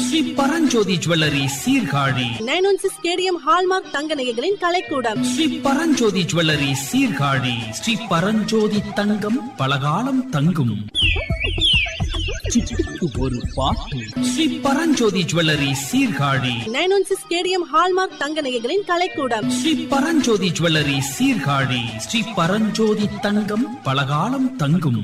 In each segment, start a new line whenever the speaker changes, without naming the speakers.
Sri Paranjothi jewellery Sirkazhi
nine one six KDM hallmark தங்க நகைகளின் கலைக்கூடம்
ஸ்ரீ பரஞ்சோதி ஜுவல்லரி சீர்காழி ஸ்ரீ பரஞ்சோதி தங்கம் பலகாலம் தங்கும் சிட்டுக்கு ஒரு பாட்டு Sri Paranjothi jewellery Sirkazhi
nine one six KDM hallmark தங்க நகைகளின் கலைக்கூடம்
ஸ்ரீ பரஞ்சோதி ஜுவல்லரி சீர்காழி ஸ்ரீ பரஞ்சோதி தங்கம் பலகாலம் தங்கும்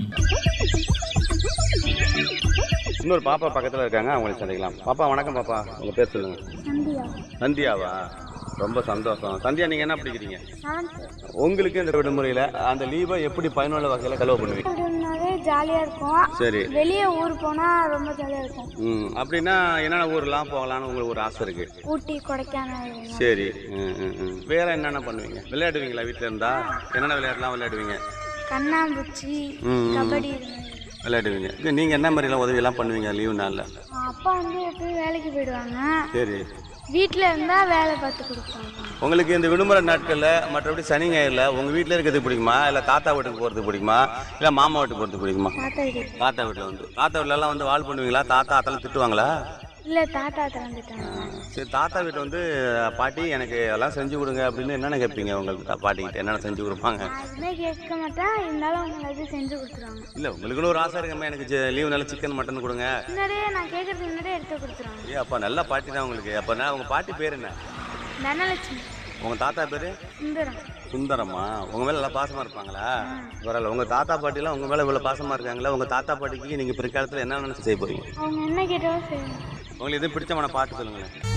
இன்னொரு பாப்பா பக்கத்துல இருக்காங்க அவங்களை சந்திக்கலாம் பாப்பா வணக்கம் பாப்பா உங்க பேர் சொல்லுங்க
சந்தியா
சந்தியாவா ரொம்ப சந்தோஷம் சந்தியா நீங்க என்ன படிக்கிறீங்க
செவன்த்து
உங்களுக்கு இந்த விடுமுறையில அந்த லீவை எப்படி பயனுள்ள வகையில கலவு பண்ணுவீங்க
அப்படின்னாவே ஜாலியாக இருக்கும்
சரி
வெளியே ஊர் போனால் ரொம்ப ஜாலியாக இருக்கும்
ம் அப்படின்னா என்னென்ன ஊர்லாம் போகலான்னு உங்களுக்கு ஒரு ஆசை இருக்கு
ஊட்டி கொடைக்கானல்
சரி ம், ம், ம். வேற என்னென்ன பண்ணுவீங்க விளையாடுவீங்களா வீட்டில் இருந்தா என்னென்ன விளையாட்டுலாம் விளையாடுவீங்க
கண்ணாம்பூச்சி
ம், ம்.
கபடி இது மாதிரி.
விளையாடுவீங்க இது நீங்க என்ன மாதிரிலாம் உதவியெல்லாம் பண்ணுவீங்க லீவு நாளில்
அப்பா வந்து எப்பயும் வேலைக்கு போயிடுவாங்க
சரி
வீட்டில் இருந்தால் வேலை பார்த்து கொடுப்பாங்க
உங்களுக்கு இந்த விடுமுறை நாட்கள்ல மற்றபடி சனி ஞாயிறுல உங்க வீட்ல இருக்கிறது பிடிக்குமா இல்ல தாத்தா வீட்டுக்கு போறது பிடிக்குமா இல்ல மாமா வீட்டுக்கு போறது பிடிக்குமா
தாத்தா வீட்டுக்கு
தாத்தா வீட்டுல வந்து தாத்தா வீட்ல எல்லாம் வந்து வாழ் பண்ணுவீங்களா தாத்தா அதெல்லாம் திட்டுவாங்களா
இல்லை தாத்தா திறந்துட்டாங்க
சரி தாத்தா வீட்டு வந்து பாட்டி எனக்கு அதெல்லாம் செஞ்சு கொடுங்க அப்படின்னு என்னென்ன கேட்பீங்க உங்களுக்கு பாட்டிக்கிட்ட என்னென்ன செஞ்சு கொடுப்பாங்க
நான் எதுவுமே கேட்க மாட்டேன் இருந்தாலும் அவங்க எல்லாத்தையும் செஞ்சு கொடுத்துருவாங்க
இல்ல உங்களுக்குன்னு ஒரு ஆசை இருக்கமே எனக்கு லீவு நாள் சிக்கன் மட்டன் கொடுங்க
முன்னாடியே நான் கேட்கறதுக்கு முன்னாடியே எடுத்து கொடுத்துருவாங்க
ஏ அப்பா நல்ல பாட்டி தான் உங்களுக்கு அப்ப நான் உங்க பாட்டி பேர் என்ன
தனலட்சுமி
உங்க தாத்தா பேரு
சுந்தரம்
சுந்தரமா உங்க மேல நல்லா பாசமா இருப்பாங்களா பரவாயில்ல உங்க தாத்தா பாட்டிலாம் உங்க மேல இவ்வளவு பாசமா இருக்காங்களா உங்க தாத்தா பாட்டிக்கு நீங்க பிற்காலத்துல என்ன நினைச்சு செய்ய போறீங்க
அவங்க என்ன கேட்டாலும் செய்வாங்க
உங்களுக்கு எதுவும் பிடிச்சமான பாட்டு சொல்லுங்களேன்